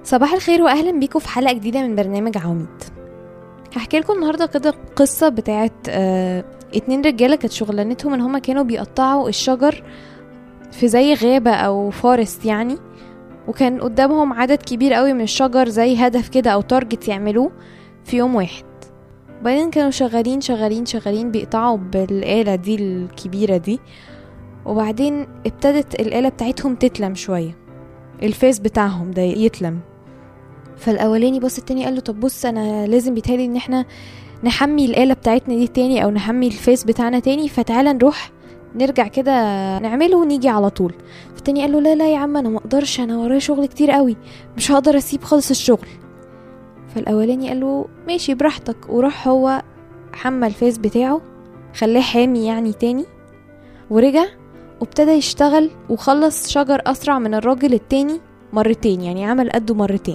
صباح الخير واهلا بيكم في حلقه جديده من برنامج عواميد هحكي لكم النهارده كده قصه بتاعت آه اتنين رجاله كانت شغلانتهم ان هما كانوا بيقطعوا الشجر في زي غابه او فورست يعني وكان قدامهم عدد كبير قوي من الشجر زي هدف كده او تارجت يعملوه في يوم واحد وبعدين كانوا شغالين شغالين شغالين بيقطعوا بالآلة دي الكبيرة دي وبعدين ابتدت الآلة بتاعتهم تتلم شوية الفيس بتاعهم ده يتلم فالاولاني بص التاني قال له طب بص انا لازم بيتهيألي ان احنا نحمي الآلة بتاعتنا دي تاني او نحمي الفيس بتاعنا تاني فتعالى نروح نرجع كده نعمله ونيجي على طول فالتاني قال له لا لا يا عم انا ما اقدرش انا ورايا شغل كتير قوي مش هقدر اسيب خالص الشغل فالاولاني قال له ماشي براحتك وراح هو حمى الفيس بتاعه خلاه حامي يعني تاني ورجع وابتدى يشتغل وخلص شجر اسرع من الراجل التاني مرتين يعني عمل قده مرتين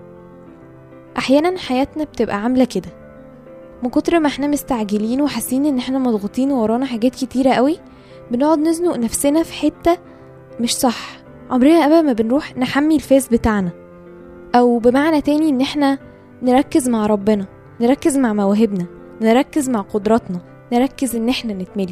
احيانا حياتنا بتبقى عامله كده من كتر ما احنا مستعجلين وحاسين ان احنا مضغوطين ورانا حاجات كتيره قوي بنقعد نزنق نفسنا في حته مش صح عمرنا ابدا ما بنروح نحمي الفيس بتاعنا او بمعنى تاني ان احنا نركز مع ربنا نركز مع مواهبنا نركز مع قدراتنا نركز ان احنا نتملي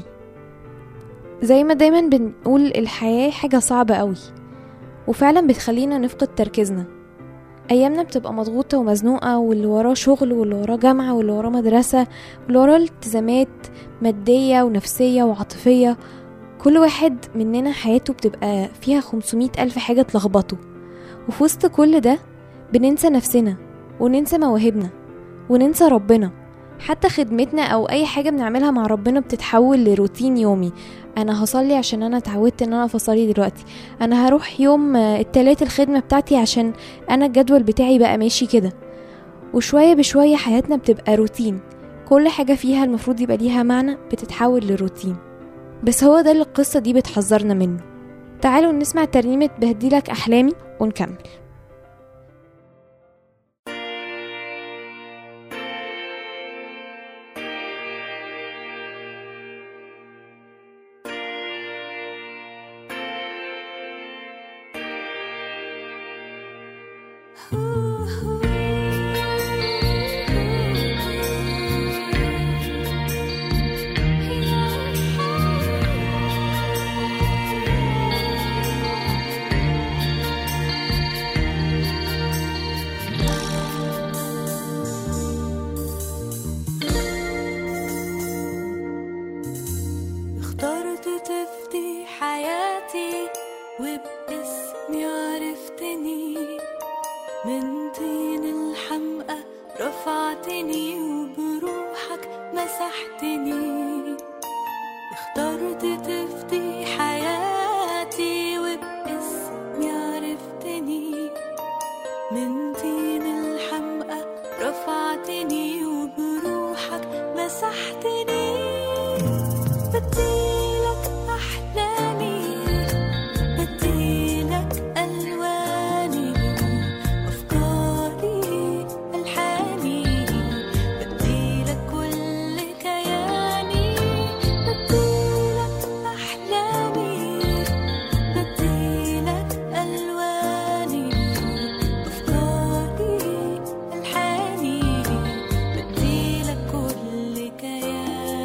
زي ما دايما بنقول الحياة حاجة صعبة قوي وفعلا بتخلينا نفقد تركيزنا ايامنا بتبقى مضغوطة ومزنوقة واللي وراه شغل واللي وراه جامعة واللي وراه مدرسة واللي وراه التزامات مادية ونفسية وعاطفية كل واحد مننا حياته بتبقى فيها خمسمية ألف حاجة تلخبطه وفي وسط كل ده بننسى نفسنا وننسى مواهبنا وننسى ربنا حتى خدمتنا او اي حاجه بنعملها مع ربنا بتتحول لروتين يومي انا هصلي عشان انا اتعودت ان انا فصلي دلوقتي انا هروح يوم التلات الخدمه بتاعتي عشان انا الجدول بتاعي بقى ماشي كده وشويه بشويه حياتنا بتبقى روتين كل حاجه فيها المفروض يبقى ليها معنى بتتحول لروتين بس هو ده اللي القصه دي بتحذرنا منه تعالوا نسمع ترنيمه بهديلك احلامي ونكمل اخترت تفدي حياتي وباسمي عرفتني من طين الحمقى رفعتني وبروحك مسحتني اخترت تفدي حياتي وباسمي عرفتني من طين الحمقى رفعتني وبروحك مسحتني بديلك أحلامي بديلك ألواني أفكاري ألحاني بديلك كل كياني بديلك أحلامي بديلك ألواني أفكاري ألحاني بديلك كل كياني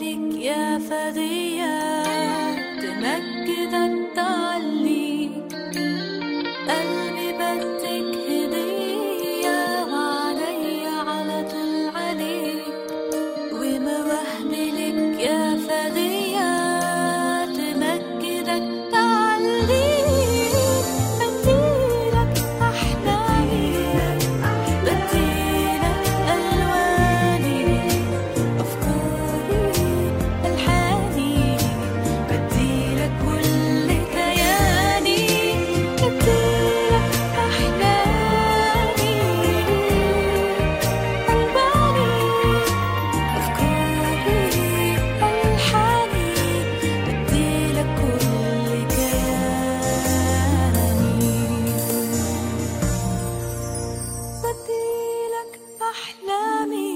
ملك يا فدية تمجدك تعليك قلبي بدك هدية وعليا على طول عليك ومواهبي لك يا فدية تمجدك تعليك بديلك أحلامي بديلك ألواني أفكاري ألحاني بديلك كل كياني بديلك أحلامي ألواني أفكاري ألحاني بديلك كل كياني بديلك أحلامي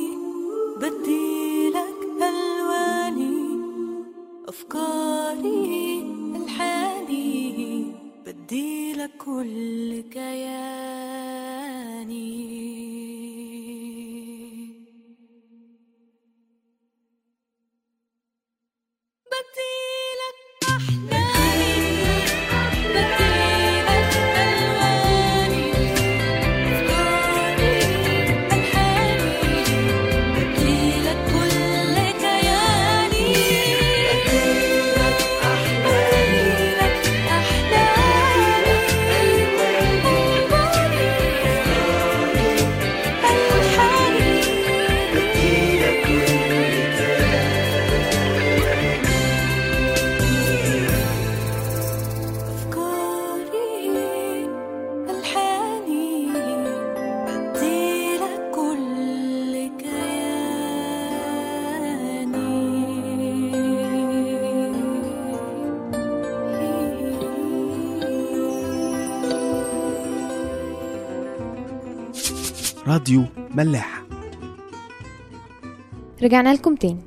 بديلك ألواني أفكاري ألحاني بديلك كل كياني بديلك أحلامي بديلك ألواني أفكاري ألحاني بديلك كل كياني بديلك أحلامي أحلامي ألواني ألحاني أفكاري ألحاني بديلك كل كياني راديو ملاح رجعنا لكم تاني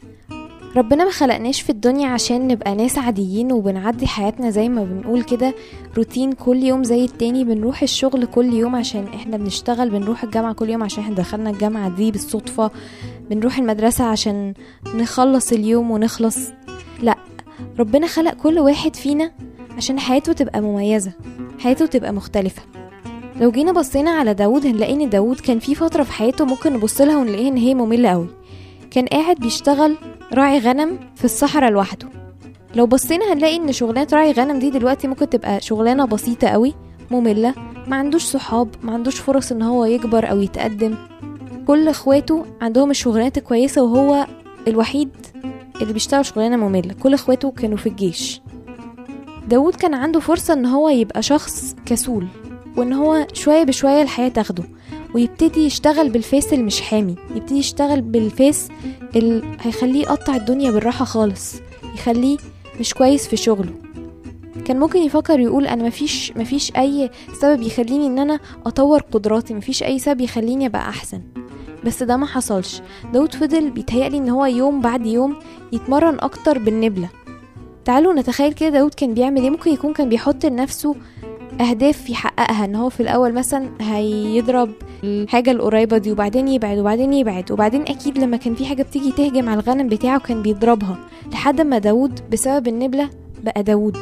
ربنا ما خلقناش في الدنيا عشان نبقى ناس عاديين وبنعدي حياتنا زي ما بنقول كده روتين كل يوم زي التاني بنروح الشغل كل يوم عشان احنا بنشتغل بنروح الجامعة كل يوم عشان احنا دخلنا الجامعة دي بالصدفة بنروح المدرسة عشان نخلص اليوم ونخلص لا ربنا خلق كل واحد فينا عشان حياته تبقى مميزة حياته تبقى مختلفة لو جينا بصينا على داود هنلاقي ان داود كان في فترة في حياته ممكن نبص لها ونلاقيها ان هي مملة قوي كان قاعد بيشتغل راعي غنم في الصحراء لوحده لو بصينا هنلاقي ان شغلانة راعي غنم دي دلوقتي ممكن تبقى شغلانة بسيطة قوي مملة ما عندوش صحاب ما عندوش فرص ان هو يكبر او يتقدم كل اخواته عندهم الشغلانات الكويسة وهو الوحيد اللي بيشتغل شغلانة مملة كل اخواته كانوا في الجيش داود كان عنده فرصة ان هو يبقى شخص كسول وان هو شوية بشوية الحياة تاخده ويبتدي يشتغل بالفيس اللي مش حامي يبتدي يشتغل بالفيس اللي هيخليه يقطع الدنيا بالراحة خالص يخليه مش كويس في شغله كان ممكن يفكر يقول انا مفيش مفيش اي سبب يخليني ان انا اطور قدراتي مفيش اي سبب يخليني ابقى احسن بس ده ما حصلش داود فضل بيتهيألي ان هو يوم بعد يوم يتمرن اكتر بالنبلة تعالوا نتخيل كده داود كان بيعمل ايه ممكن يكون كان بيحط لنفسه اهداف يحققها ان هو في الاول مثلا هيضرب الحاجة القريبة دي وبعدين يبعد وبعدين يبعد وبعدين اكيد لما كان في حاجة بتيجي تهجم على الغنم بتاعه كان بيضربها لحد ما داود بسبب النبلة بقى داود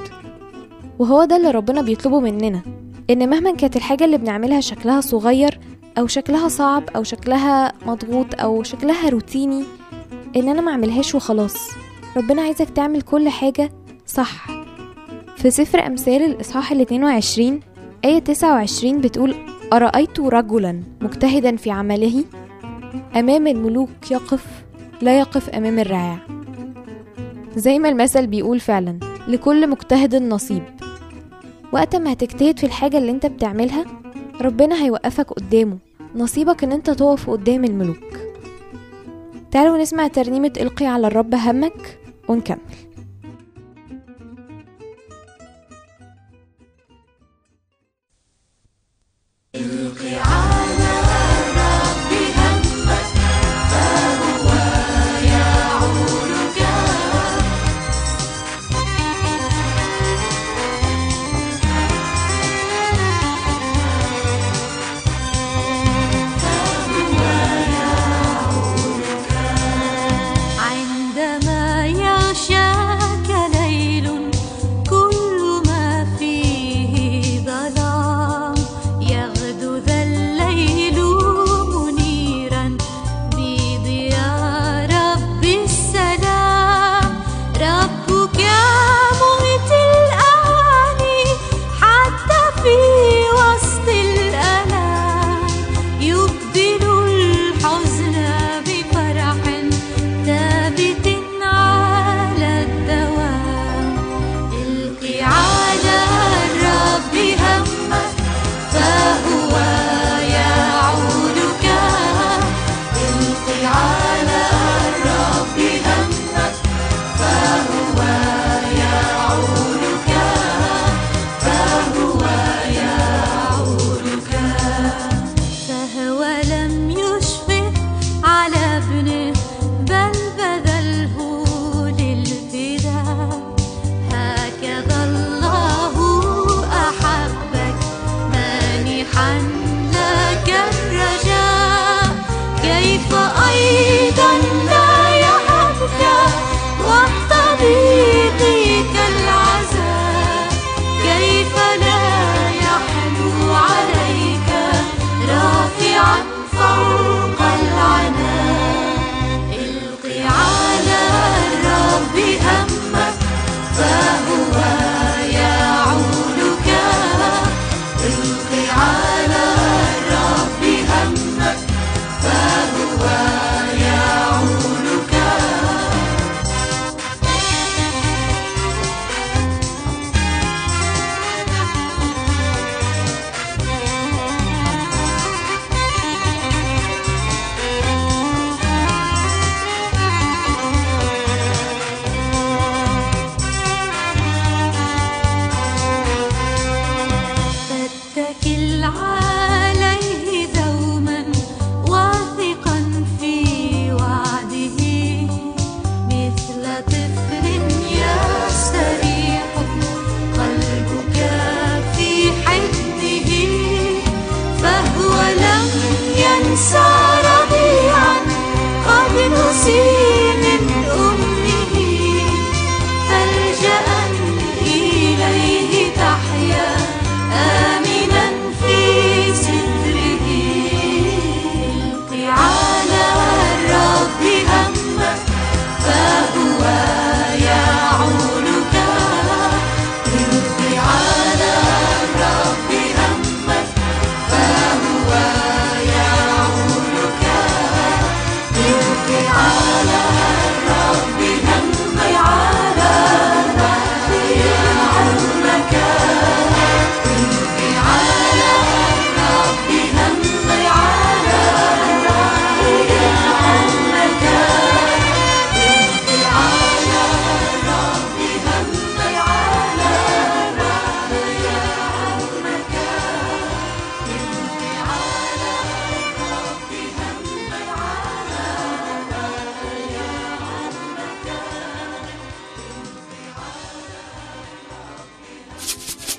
وهو ده اللي ربنا بيطلبه مننا ان مهما كانت الحاجة اللي بنعملها شكلها صغير او شكلها صعب او شكلها مضغوط او شكلها روتيني ان انا ما اعملهاش وخلاص ربنا عايزك تعمل كل حاجة صح في سفر أمثال الإصحاح ال 22 آية 29 بتقول أرأيت رجلا مجتهدا في عمله أمام الملوك يقف لا يقف أمام الرعاع زي ما المثل بيقول فعلا لكل مجتهد نصيب وقت ما هتجتهد في الحاجة اللي انت بتعملها ربنا هيوقفك قدامه نصيبك ان انت تقف قدام الملوك تعالوا نسمع ترنيمة القي على الرب همك ونكمل عند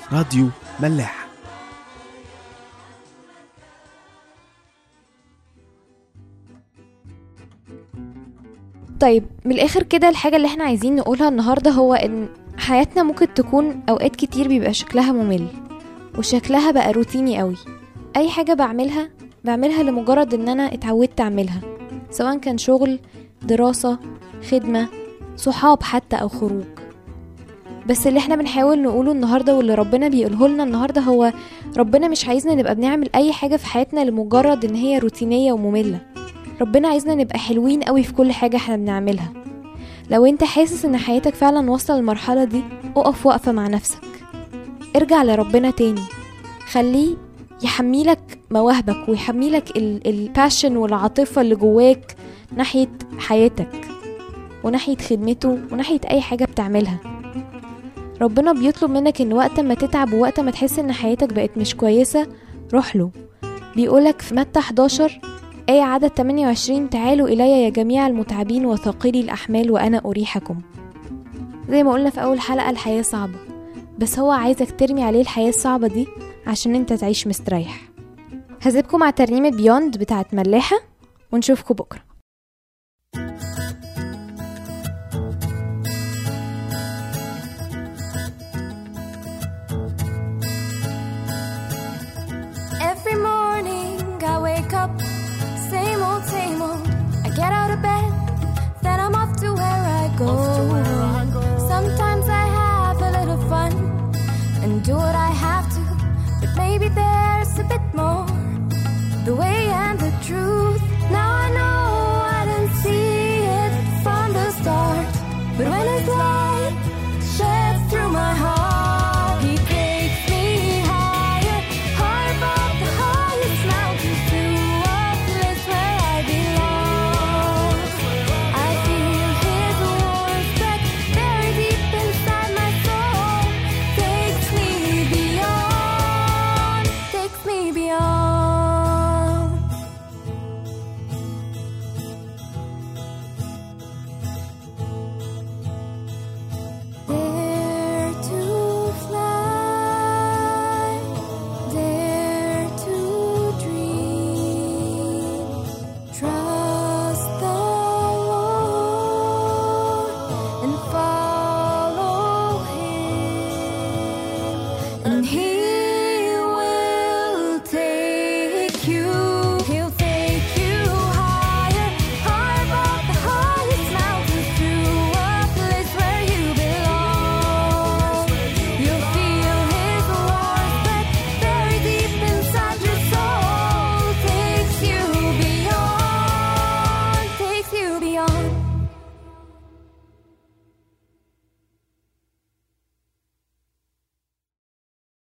راديو ملاح طيب من الاخر كده الحاجة اللي احنا عايزين نقولها النهاردة هو ان حياتنا ممكن تكون اوقات كتير بيبقى شكلها ممل وشكلها بقى روتيني قوي اي حاجة بعملها بعملها لمجرد ان انا اتعودت اعملها سواء كان شغل دراسة خدمة صحاب حتى او خروج بس اللي احنا بنحاول نقوله النهاردة واللي ربنا بيقوله لنا النهاردة هو ربنا مش عايزنا نبقى بنعمل اي حاجة في حياتنا لمجرد ان هي روتينية ومملة ربنا عايزنا نبقى حلوين قوي في كل حاجة احنا بنعملها لو انت حاسس ان حياتك فعلا واصلة للمرحلة دي اقف وقفة مع نفسك ارجع لربنا تاني خليه يحميلك مواهبك ويحميلك الباشن والعاطفة اللي جواك ناحية حياتك وناحية خدمته وناحية أي حاجة بتعملها ربنا بيطلب منك ان وقت ما تتعب ووقت ما تحس ان حياتك بقت مش كويسة روح له بيقولك في متى 11 آية عدد 28 تعالوا إلي يا جميع المتعبين وثقيلي الأحمال وأنا أريحكم زي ما قلنا في أول حلقة الحياة صعبة بس هو عايزك ترمي عليه الحياة الصعبة دي عشان انت تعيش مستريح هسيبكم مع ترنيمة بيوند بتاعت ملاحة ونشوفكم بكرة Every morning I wake up, same old, same old. I get out of bed, then I'm off to where I go. Sometimes I have a little fun and do what I have to, but maybe there's a bit more. The way and the truth. Now I know I didn't see it from the start, but when it's light.